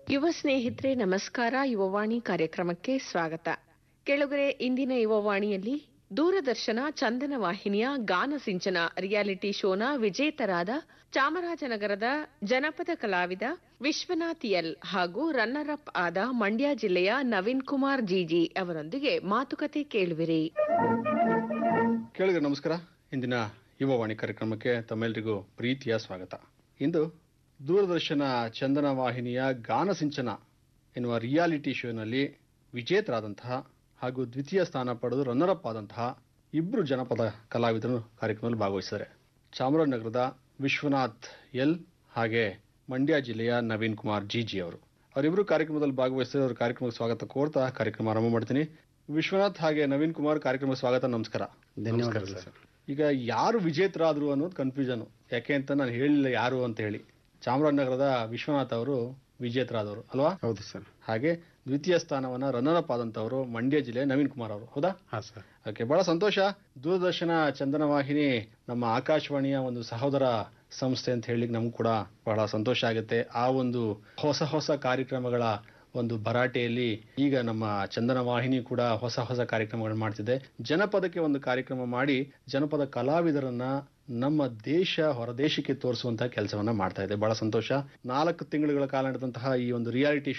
ಯುವ ಸ್ನೇಹಿತರೆ ನಮಸ್ಕಾರ ಯುವವಾಣಿ ಕಾರ್ಯಕ್ರಮಕ್ಕೆ ಸ್ವಾಗತ ಕೆಳಗರೆ ಇಂದಿನ ಯುವವಾಣಿಯಲ್ಲಿ ದೂರದರ್ಶನ ಚಂದನ ವಾಹಿನಿಯ ಗಾನ ಸಿಂಚನ ರಿಯಾಲಿಟಿ ಶೋನ ವಿಜೇತರಾದ ಚಾಮರಾಜನಗರದ ಜನಪದ ಕಲಾವಿದ ವಿಶ್ವನಾಥ್ ಎಲ್ ಹಾಗೂ ರನ್ನರ್ ಅಪ್ ಆದ ಮಂಡ್ಯ ಜಿಲ್ಲೆಯ ನವೀನ್ ಕುಮಾರ್ ಜಿಜಿ ಅವರೊಂದಿಗೆ ಮಾತುಕತೆ ಕೇಳುವಿರಿ ಕೇಳಿದ್ರೆ ನಮಸ್ಕಾರ ಇಂದಿನ ಯುವವಾಣಿ ಕಾರ್ಯಕ್ರಮಕ್ಕೆ ತಮ್ಮೆಲ್ಲರಿಗೂ ಪ್ರೀತಿಯ ಸ್ವಾಗತ ಇಂದು ದೂರದರ್ಶನ ಚಂದನ ವಾಹಿನಿಯ ಗಾನ ಸಿಂಚನ ಎನ್ನುವ ರಿಯಾಲಿಟಿ ಶೋನಲ್ಲಿ ವಿಜೇತರಾದಂತಹ ಹಾಗೂ ದ್ವಿತೀಯ ಸ್ಥಾನ ಪಡೆದು ರನ್ನರ್ ಅಪ್ ಆದಂತಹ ಇಬ್ಬರು ಜನಪದ ಕಲಾವಿದರು ಕಾರ್ಯಕ್ರಮದಲ್ಲಿ ಭಾಗವಹಿಸಿದ್ದಾರೆ ಚಾಮರಾಜನಗರದ ವಿಶ್ವನಾಥ್ ಎಲ್ ಹಾಗೆ ಮಂಡ್ಯ ಜಿಲ್ಲೆಯ ನವೀನ್ ಕುಮಾರ್ ಜಿಜಿ ಅವರು ಅವರಿಬ್ಬರು ಕಾರ್ಯಕ್ರಮದಲ್ಲಿ ಭಾಗವಹಿಸಿದ್ರೆ ಅವ್ರ ಕಾರ್ಯಕ್ರಮಕ್ಕೆ ಸ್ವಾಗತ ಕೋರ್ತಾ ಕಾರ್ಯಕ್ರಮ ಆರಂಭ ಮಾಡ್ತೀನಿ ವಿಶ್ವನಾಥ್ ಹಾಗೆ ನವೀನ್ ಕುಮಾರ್ ಕಾರ್ಯಕ್ರಮಕ್ಕೆ ಸ್ವಾಗತ ನಮಸ್ಕಾರ ಧನ್ಯವಾದಗಳು ಸರ್ ಈಗ ಯಾರು ವಿಜೇತರಾದ್ರು ಅನ್ನೋದು ಕನ್ಫ್ಯೂಷನ್ ಯಾಕೆ ಅಂತ ನಾನು ಹೇಳಿಲ್ಲ ಯಾರು ಅಂತ ಹೇಳಿ ಚಾಮರಾಜನಗರದ ವಿಶ್ವನಾಥ್ ಅವರು ವಿಜೇತರಾದವರು ಅಲ್ವಾ ಹೌದು ಸರ್ ಹಾಗೆ ದ್ವಿತೀಯ ಸ್ಥಾನವನ್ನ ರನ್ನರ್ ಅಪ್ ಆದಂತವರು ಮಂಡ್ಯ ಜಿಲ್ಲೆ ನವೀನ್ ಕುಮಾರ್ ಅವರು ಹೌದಾ ಹಾ ಸರ್ ಓಕೆ ಬಹಳ ಸಂತೋಷ ದೂರದರ್ಶನ ಚಂದನ ವಾಹಿನಿ ನಮ್ಮ ಆಕಾಶವಾಣಿಯ ಒಂದು ಸಹೋದರ ಸಂಸ್ಥೆ ಅಂತ ಹೇಳಿ ನಮ್ಗೆ ಕೂಡ ಬಹಳ ಸಂತೋಷ ಆಗುತ್ತೆ ಆ ಒಂದು ಹೊಸ ಹೊಸ ಕಾರ್ಯಕ್ರಮಗಳ ಒಂದು ಭರಾಟೆಯಲ್ಲಿ ಈಗ ನಮ್ಮ ಚಂದನ ವಾಹಿನಿ ಕೂಡ ಹೊಸ ಹೊಸ ಕಾರ್ಯಕ್ರಮಗಳು ಮಾಡ್ತಿದೆ ಜನಪದಕ್ಕೆ ಒಂದು ಕಾರ್ಯಕ್ರಮ ಮಾಡಿ ಜನಪದ ಕಲಾವಿದರನ್ನ ನಮ್ಮ ದೇಶ ಹೊರದೇಶಕ್ಕೆ ತೋರಿಸುವಂತಹ ಕೆಲಸವನ್ನ ಮಾಡ್ತಾ ಇದೆ ಬಹಳ ಸಂತೋಷ ನಾಲ್ಕು ತಿಂಗಳುಗಳ ಕಾಲ ನಡೆದಂತಹ ಈ ಒಂದು ರಿಯಾಲಿಟಿ